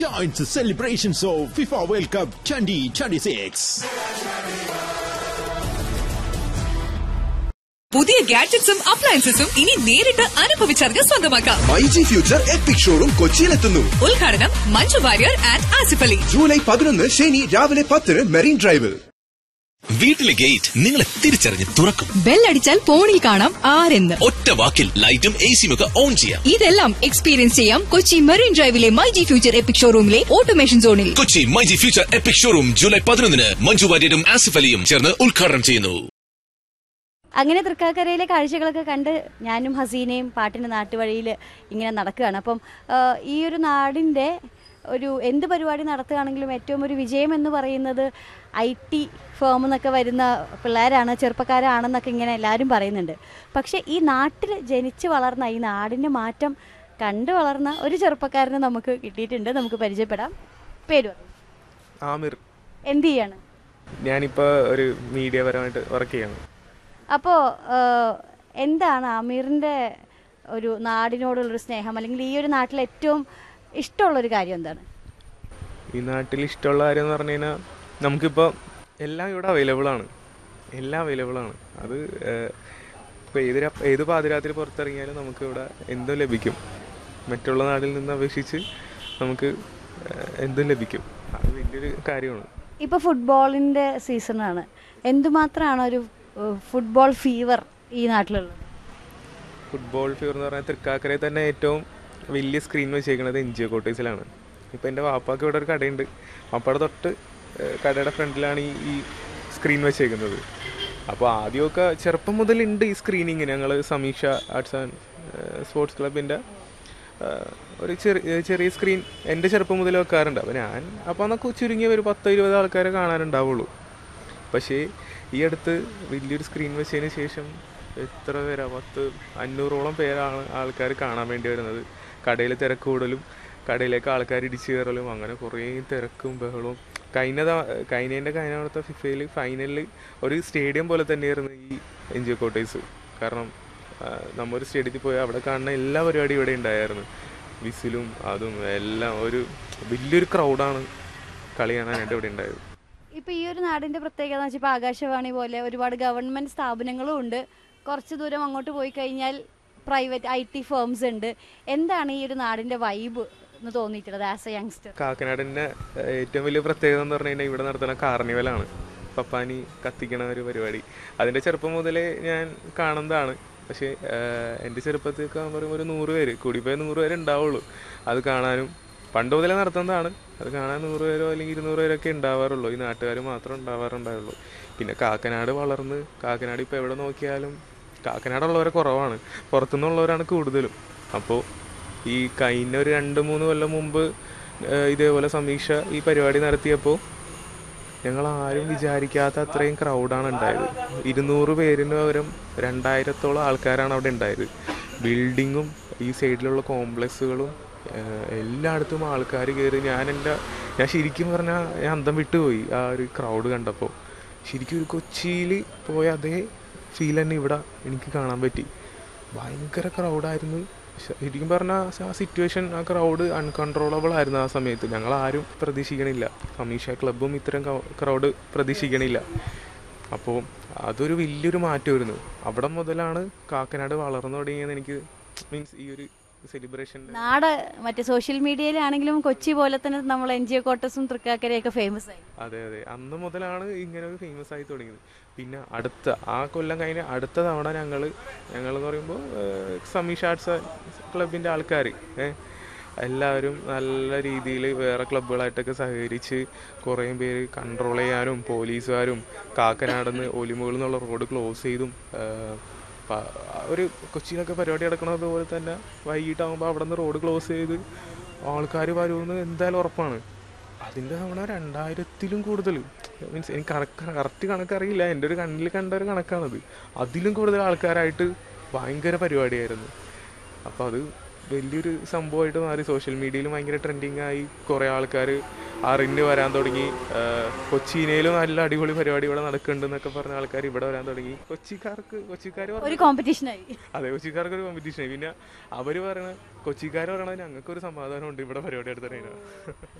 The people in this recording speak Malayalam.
Joins the celebrations of FIFA World Cup 2026. പുതിയ ഗാഡ്ജറ്റ്സും അപ്ലയൻസസും ഇനി നേരിട്ട് അനുഭവിച്ചറിഞ്ഞ് സ്വന്തമാക്കാം my G future epic showroom കൊച്ചിയിലെത്തുന്നു ഉദ്ഘാടനം മഞ്ജു വാര്യർ ആൻഡ് ആസിഫ് അലി ജൂലൈ പതിനൊന്ന് ശനി രാവിലെ പത്തിന് മെറീൻ ഡ്രൈവിൽ വീട്ടിലെ ഗേറ്റ് നിങ്ങളെ തിരിച്ചറിഞ്ഞ് തുറക്കും ബെല്ലടിച്ചാൽ ഫോണിൽ കാണാം ആരെന്ന് ഒറ്റ വാക്കിൽ ലൈറ്റും എ സിയും ഒക്കെ ഓൺ ചെയ്യാം ഇതെല്ലാം എക്സ്പീരിയൻസ് ചെയ്യാം കൊച്ചി മറീൻ ഡ്രൈവിലെ മൈ ജി ഫ്യൂച്ചർ എപ്പിക് ഷോറൂമിലെ ഓട്ടോമേഷൻ സോണിൽ Kochi my G future epic showroom July പതിനൊന്നിന് മഞ്ജു വാര്യരും ആസിഫ് അലിയും ചേർന്ന് ഉദ്ഘാടനം ചെയ്യുന്നു അങ്ങനെ തൃക്കാക്കരയിലെ കാഴ്ചകളൊക്കെ കണ്ട് ഞാനും ഹസീനയും പാട്ടിൻ്റെ നാട്ടുവഴിയിൽ ഇങ്ങനെ നടക്കുകയാണ് അപ്പം ആ, ഈ ഒരു നാടിൻ്റെ ഒരു എന്ത് പരിപാടി നടത്തുകയാണെങ്കിലും ഏറ്റവും ഒരു വിജയം എന്ന് പറയുന്നത് ഐ ടി ഫേം എന്നൊക്കെ വരുന്ന പിള്ളേരാണ് ചെറുപ്പക്കാരാണെന്നൊക്കെ ഇങ്ങനെ എല്ലാവരും പറയുന്നുണ്ട് പക്ഷേ ഈ നാട്ടിൽ ജനിച്ച് വളർന്ന ഈ നാടിൻ്റെ മാറ്റം കണ്ടു വളർന്ന ഒരു ചെറുപ്പക്കാരനെ നമുക്ക് കിട്ടിയിട്ടുണ്ട് നമുക്ക് പരിചയപ്പെടാം പേര് പറയൂ. ആമിർ എന്ത് ചെയ്യാണ് ഞാനിപ്പോൾ ഒരു മീഡിയ പരമായിട്ട് വർക്ക് ചെയ്യാണ് അപ്പോൾ എന്താണ് അമീറിൻ്റെ ഒരു നാടിനോടുള്ളൊരു സ്നേഹം അല്ലെങ്കിൽ ഈ ഒരു നാട്ടിൽ ഏറ്റവും ഇഷ്ടമുള്ളൊരു കാര്യം എന്താണ് ഈ നാട്ടിൽ ഇഷ്ടമുള്ള കാര്യം എന്ന് പറഞ്ഞു കഴിഞ്ഞാൽ നമുക്കിപ്പോൾ എല്ലാം ഇവിടെ അവൈലബിൾ ആണ് എല്ലാം അവൈലബിൾ ആണ് അത് ഇപ്പോൾ ഏത് രാ- ഏത് പാതിരാത്രി പുറത്തിറങ്ങിയാലും നമുക്ക് ഇവിടെ എന്തും ലഭിക്കും മറ്റുള്ള നാട്ടിൽ നിന്ന് അപേക്ഷിച്ച് നമുക്ക് ഏഹ്, എന്തും ലഭിക്കും അത് വലിയൊരു കാര്യമാണ് ഇപ്പോൾ ഫുട്ബോളിൻ്റെ സീസണാണ് എന്തുമാത്രമാണ് ഒരു ഏഹ്, ഫുട്ബോൾ ഫീവർ ഈ നാട്ടിലുള്ളത് ഫുട്ബോൾ ഫീവർ എന്ന് പറഞ്ഞാൽ തൃക്കാക്കരയിൽ തന്നെ ഏറ്റവും വലിയ സ്ക്രീൻ വെച്ചേക്കുന്നത് എൻ ജി ഒ കോട്ടേഴ്സിലാണ് ഇപ്പോൾ എൻ്റെ വാപ്പാക്ക് ഇവിടെ ഒരു കടയുണ്ട് വാപ്പയുടെ തൊട്ട് ഏഹ്, കടയുടെ ഫ്രണ്ടിലാണ് ഈ ഈ സ്ക്രീൻ വെച്ചേക്കുന്നത് അപ്പോൾ ആദ്യമൊക്കെ ചെറുപ്പം മുതലുണ്ട് ഈ സ്ക്രീനിങ് ഞങ്ങൾ സമീക്ഷ ആർട്സ് ആൻഡ് സ്പോർട്സ് ക്ലബിൻ്റെ ഒരു ചെറിയ ചെറിയ സ്ക്രീൻ എൻ്റെ ചെറുപ്പം മുതൽ വെക്കാറുണ്ട് അപ്പോൾ ഞാൻ അപ്പോൾ അന്നൊക്കെ ചുരുങ്ങിയ ഒരു പത്തോ ഇരുപത് ആൾക്കാരെ കാണാനുണ്ടാവുള്ളൂ പക്ഷേ ഈ അടുത്ത് വലിയൊരു സ്ക്രീൻ വെച്ചതിന് ശേഷം എത്ര പേരാ പത്ത് അഞ്ഞൂറോളം പേരാണ് ആൾക്കാർ കാണാൻ വേണ്ടി വരുന്നത് കടയിൽ തിരക്ക് കൂടലും കടയിലേക്ക് ആൾക്കാർ ഇടിച്ചു കയറലും അങ്ങനെ കുറേ തിരക്കും ബഹളവും കഴിഞ്ഞ കഴിഞ്ഞതിൻ്റെ കഴിഞ്ഞ അവിടുത്തെ ഫിഫയിൽ ഫൈനലിൽ ഒരു സ്റ്റേഡിയം പോലെ തന്നെയായിരുന്നു ഈ എൻ ജി കോട്ടേഴ്സ് കാരണം ആ, നമ്മ ഒരു സ്റ്റേഡിയത്തിൽ പോയി അവിടെ കാണുന്ന എല്ലാ പരിപാടിയും ഇവിടെ ഉണ്ടായിരുന്നു വിസിലും അതും എല്ലാം ഒരു വലിയൊരു ക്രൗഡാണ് കളി കാണാനായിട്ട് ഇവിടെ ഉണ്ടായത് ഇപ്പോൾ ഈ ഒരു നാടിൻ്റെ പ്രത്യേകത എന്ന് വെച്ചാൽ ഇപ്പോൾ ആകാശവാണി പോലെ ഒരുപാട് ഗവൺമെൻറ് സ്ഥാപനങ്ങളും ഉണ്ട് കുറച്ച് ദൂരം അങ്ങോട്ട് പോയി കഴിഞ്ഞാൽ പ്രൈവറ്റ് ഐ ടി ഫേംസ് ഉണ്ട് എന്താണ് ഈ ഒരു നാടിൻ്റെ വൈബ് എന്ന് തോന്നിയിട്ടുള്ളത് ആസ് എ യങ്സ്റ്റർ കാക്കനാടിൻ്റെ ഏറ്റവും വലിയ പ്രത്യേകത എന്ന് പറഞ്ഞു കഴിഞ്ഞാൽ ഇവിടെ നടത്തുന്ന കാർണിവലാണ് പപ്പാനി കത്തിക്കണ ഒരു പരിപാടി അതിൻ്റെ ചെറുപ്പം മുതലേ ഞാൻ കാണുന്നതാണ് പക്ഷേ ഏഹ്, എൻ്റെ ചെറുപ്പത്തിലൊക്കെ എന്ന് പറയുമ്പോൾ ഒരു നൂറ് പേര് കൂടിപ്പോയ നൂറ് പേര് ഉണ്ടാവുള്ളൂ അത് കാണാനും പണ്ട് മുതലേ നടത്തുന്നതാണ് അത് കാണാൻ നൂറ് പേരോ അല്ലെങ്കിൽ ഇരുന്നൂറ് പേരൊക്കെ ഉണ്ടാവാറുള്ളൂ ഈ നാട്ടുകാർ മാത്രം ഉണ്ടാവാറുണ്ടാവുള്ളൂ പിന്നെ കാക്കനാട് വളർന്ന് കാക്കനാട് ഇപ്പോൾ എവിടെ നോക്കിയാലും കാക്കനാടുള്ളവരെ കുറവാണ് പുറത്തുനിന്നുള്ളവരാണ് കൂടുതലും അപ്പോൾ ഈ കഴിഞ്ഞ ഒരു രണ്ട് മൂന്ന് കൊല്ലം മുമ്പ് ഏഹ്, ഇതേപോലെ സമീക്ഷ ഈ പരിപാടി നടത്തിയപ്പോൾ ഞങ്ങൾ ആരും വിചാരിക്കാത്ത അത്രയും ക്രൗഡാണ് ഉണ്ടായത് ഇരുന്നൂറ് പേരിന് പകരം രണ്ടായിരത്തോളം ആൾക്കാരാണ് അവിടെ ഉണ്ടായത് ബിൽഡിങ്ങും ഈ സൈഡിലുള്ള കോംപ്ലക്സുകളും ഏഹ്, എല്ലായിടത്തും ആൾക്കാർ കയറി ഞാൻ എൻ്റെ ഞാൻ ശരിക്കും പറഞ്ഞാൽ ഞാൻ അന്തം വിട്ടുപോയി ആ ഒരു ക്രൗഡ് കണ്ടപ്പോൾ ശരിക്കും ഒരു കൊച്ചിയിൽ പോയ അതേ ഫീൽ തന്നെ ഇവിടെ എനിക്ക് കാണാൻ പറ്റി ഭയങ്കര ക്രൗഡായിരുന്നു ശരിക്കും പറഞ്ഞാൽ ആ സിറ്റുവേഷൻ ആ ക്രൗഡ് അൺകൺട്രോളബിൾ ആയിരുന്നു ആ സമയത്ത് ഞങ്ങൾ ആരും പ്രതീക്ഷിക്കണില്ല സമീഷ ക്ലബും ഇത്തരം ക്രൗഡ് പ്രതീക്ഷിക്കണില്ല അപ്പോൾ അതൊരു വലിയൊരു മാറ്റമായിരുന്നു അവിടെ മുതലാണ് കാക്കനാട് വളർന്നു തുടങ്ങിയെന്ന് എനിക്ക് മീൻസ് ഈ ഒരു സെലിബ്രേഷൻ നാട് മറ്റേ സോഷ്യൽ മീഡിയയിലാണെങ്കിലും കൊച്ചി പോലെ തന്നെ നമ്മൾ എൻ ജി ഒ കോട്ടസും തൃക്കാക്കരയൊക്കെ ഫേമസ് ആയി അതെ അതെ അന്ന് മുതലാണ് ഇങ്ങനെ ഒരു ഫേമസ് ആയി തുടങ്ങിയത് പിന്നെ അടുത്ത ആ കൊല്ലം കഴിഞ്ഞ അടുത്ത തവണ ഞങ്ങൾ ഞങ്ങൾ എന്ന് പറയുമ്പോൾ സമീഷ ആർട്സ് ക്ലബിൻ്റെ ആൾക്കാർ എല്ലാവരും നല്ല രീതിയിൽ വേറെ ക്ലബ്ബുകളായിട്ടൊക്കെ സഹകരിച്ച് കുറേ പേര് കൺട്രോൾ ചെയ്യാനും പോലീസുകാരും കാക്കനാടുന്ന് ഒലിമുകളിൽ നിന്നുള്ള റോഡ് ക്ലോസ് ചെയ്തും ഏഹ്, പ- ഒരു കൊച്ചിയിലൊക്കെ പരിപാടി നടക്കുന്നത് പോലെ തന്നെ വൈകിട്ടാകുമ്പോൾ അവിടെ നിന്ന് റോഡ് ക്ലോസ് ചെയ്ത് ആൾക്കാർ വരുമെന്ന് എന്തായാലും ഉറപ്പാണ് അതിൻ്റെ തവണ രണ്ടായിരത്തിലും കൂടുതൽ മീൻസ് എനിക്ക് കണക്ക് കറക്റ്റ് കണക്കറിയില്ല എൻ്റെ ഒരു കണ്ണിൽ കണ്ട ഒരു കണക്കാണത് അതിലും കൂടുതൽ ആൾക്കാരായിട്ട് ഭയങ്കര പരിപാടിയായിരുന്നു അപ്പോൾ അത് വലിയൊരു സംഭവമായിട്ട് മാറി സോഷ്യൽ മീഡിയയിൽ ഭയങ്കര ട്രെൻഡിങ് ആയി കുറേ ആൾക്കാർ അറിഞ്ഞ് വരാൻ തുടങ്ങി ആ, കൊച്ചിയിലും നല്ല അടിപൊളി പരിപാടി ഇവിടെ നടക്കുന്നുണ്ടെന്നൊക്കെ പറഞ്ഞ ആൾക്കാർ ഇവിടെ വരാൻ തുടങ്ങി കൊച്ചിക്കാർക്ക് കൊച്ചിക്കാർ ഒരു കോമ്പറ്റീഷനായി അതെ കൊച്ചിക്കാർക്ക് ഒരു കോമ്പറ്റീഷൻ പിന്നെ അവര് പറയണ കൊച്ചിക്കാർ പറയണത് ഞങ്ങൾക്ക് ഒരു സമാധാനം ഉണ്ട് ഇവിടെ പരിപാടി എടുത്തറിയാൻ